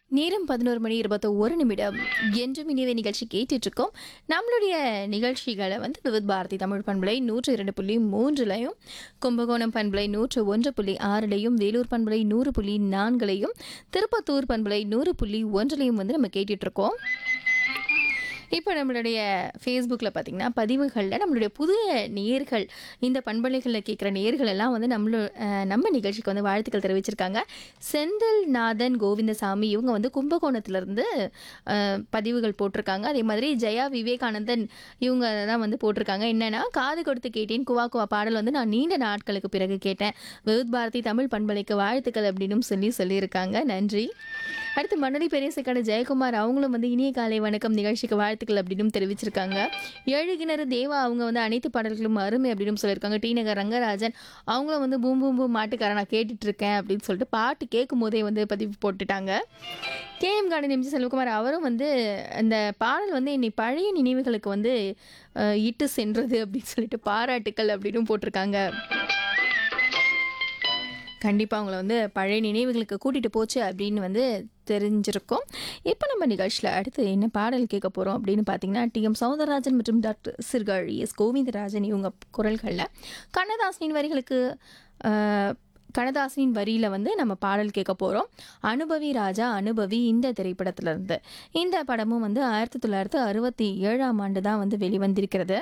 நேரம் பதினோரு மணி இருபத்தி ஒரு நிமிடம் என்றும் இனிவே நிகழ்ச்சி கேட்டுட்டு இருக்கோம் நம்மளுடைய நிகழ்ச்சிகளை வந்து விவித் பாரதி தமிழ் பண்பலை நூற்று இரண்டு புள்ளி மூன்றுலையும் கும்பகோணம் பண்பலை நூற்று ஒன்று புள்ளி ஆறுலையும் வேலூர் பண்பலை நூறு புள்ளி நான்குலையும் திருப்பத்தூர் பண்பலை நூறு புள்ளி ஒன்றுலையும் வந்து நம்ம கேட்டுட்டு இருக்கோம் இப்போ நம்மளுடைய ஃபேஸ்புக்கில் பார்த்தீங்கன்னா பதிவுகளில் நம்மளுடைய புதிய நேர்கள் இந்த பண்பலைகளில் கேட்குற நேர்கள் எல்லாம் வந்து நம்மளோ அஹ், நம்ம நிகழ்ச்சிக்கு வந்து வாழ்த்துக்கள் தெரிவிச்சிருக்காங்க செந்தில் நாதன் கோவிந்தசாமி இவங்க வந்து கும்பகோணத்துலேருந்து பதிவுகள் போட்டிருக்காங்க அதே மாதிரி ஜெயா விவேகானந்தன் இவங்க தான் வந்து போட்டிருக்காங்க என்னன்னா காது கொடுத்து கேட்டேன் குவா குவா பாடல் வந்து நான் நீண்ட நாட்களுக்கு பிறகு கேட்டேன் விவித் பாரதி தமிழ் பண்பலைக்கு வாழ்த்துக்கள் அப்படின்னு சொல்லி சொல்லியிருக்காங்க நன்றி அடுத்து மணலி பெரியசக்கான ஜெயக்குமார் அவங்களும் வந்து இனிய காலை வணக்கம் நிகழ்ச்சிக்கு வாழ்த்துக்கள் அப்படின்னு தெரிவிச்சிருக்காங்க ஏழு கிணறு தேவா அவங்க வந்து அனைத்து பாடல்களும் அருமை அப்படின்னு சொல்லியிருக்காங்க டி நகர் ரங்கராஜன் அவங்களும் வந்து பூம் பூம் பூம் மாட்டுக்காரன் நான் கேட்டுட்டு இருக்கேன் அப்படின்னு சொல்லிட்டு பாட்டு கேட்கும் போதே வந்து பதிவு போட்டுட்டாங்க K M garden MG Selvakumar அவரும் வந்து அந்த பாடல் வந்து என்னை பழைய நினைவுகளுக்கு வந்து அஹ், இட்டு சென்றது அப்படின்னு சொல்லிட்டு பாராட்டுக்கள் அப்படின்னு போட்டிருக்காங்க கண்டிப்பாக அவங்கள வந்து பழைய நினைவுகளுக்கு கூட்டிகிட்டு போச்சு அப்படின்னு வந்து தெரிஞ்சிருக்கும் இப்போ நம்ம நிகழ்ச்சியில் அடுத்து என்ன பாடல் கேட்க போகிறோம் அப்படின்னு பார்த்தீங்கன்னா டி எம் சௌந்தரராஜன் மற்றும் டாக்டர் சிறுகாழ் எஸ் கோவிந்தராஜன் இவங்க குரல்களில் கண்ணதாசனின் வரிகளுக்கு ஆஹ், கண்ணதாசனின் வரியில் வந்து நம்ம பாடல் கேட்க போகிறோம் அனுபவி ராஜா அனுபவி இந்த திரைப்படத்திலிருந்து இந்த படமும் வந்து ஆயிரத்தி தொள்ளாயிரத்தி அறுபத்தி ஏழாம் ஆண்டு தான் வந்து வெளிவந்திருக்கிறது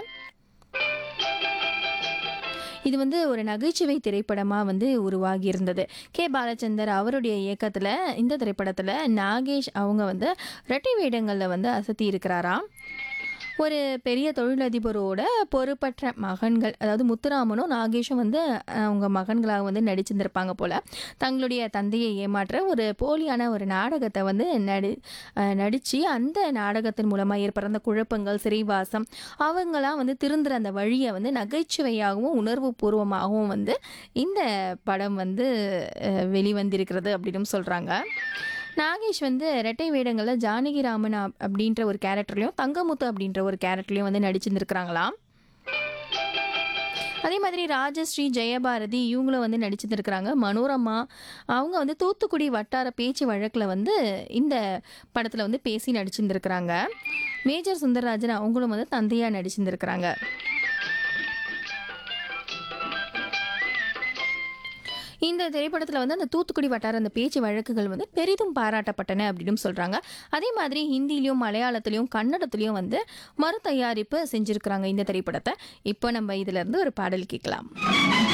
இது வந்து ஒரு நகைச்சுவை திரைப்படமாக வந்து உருவாகி இருந்தது கே பாலச்சந்தர் அவருடைய இயக்கத்தில் இந்த திரைப்படத்தில் நாகேஷ் அவங்க வந்து ரெட்டை வேடங்களில் வந்து அசத்தி இருக்கிறாராம் ஒரு பெரிய தொழிலதிபரோட பொறுப்பற்ற மகன்கள் அதாவது முத்துராமனும் நாகேஷும் வந்து அஹ், அவங்க மகன்களாக வந்து நடிச்சிருந்திருப்பாங்க போல் தங்களுடைய தந்தையை ஏமாற்ற ஒரு போலியான ஒரு நாடகத்தை வந்து நடி நடித்து அந்த நாடகத்தின் மூலமாக ஏற்படுற அந்த குழப்பங்கள் சிறைவாசம் அவங்களாம் வந்து திருந்துற அந்த வழியை வந்து நகைச்சுவையாகவும் உணர்வு பூர்வமாகவும் வந்து இந்த படம் வந்து அஹ், வெளிவந்திருக்கிறது அப்படின்னு சொல்கிறாங்க நாகேஷ் வந்து ரெட்டை வேடங்களில் ஜானகிராமன் அப்- அப்படின்ற ஒரு கேரக்டர்லையும் தங்கமுத்து அப்படின்ற ஒரு கேரக்டர்லையும் வந்து நடிச்சிருந்துருக்குறாங்களாம் அதே மாதிரி ராஜஸ்ரீ ஜெயபாரதி இவங்களும் வந்து நடிச்சிருந்துருக்குறாங்க மனோரமா அவங்க வந்து தூத்துக்குடி வட்டார பேச்சு வழக்கில் வந்து இந்த படத்தில் வந்து பேசி நடிச்சிருந்துருக்குறாங்க மேஜர் சுந்தரராஜன் அவங்களும் வந்து தந்தையாக நடிச்சிருந்துருக்குறாங்க இந்த திரைப்படத்தில் வந்து அந்த தூத்துக்குடி வட்டார அந்த பேச்சு வழக்குகள் வந்து பெரிதும் பாராட்டப்பட்டன அப்படின்னு சொல்கிறாங்க அதே மாதிரி ஹிந்திலையும் மலையாளத்துலேயும் கன்னடத்துலேயும் வந்து மறு தயாரிப்பு செஞ்சுருக்கிறாங்க இந்த திரைப்படத்தை இப்போ நம்ம இதிலேருந்து ஒரு பாடல் கேட்கலாம்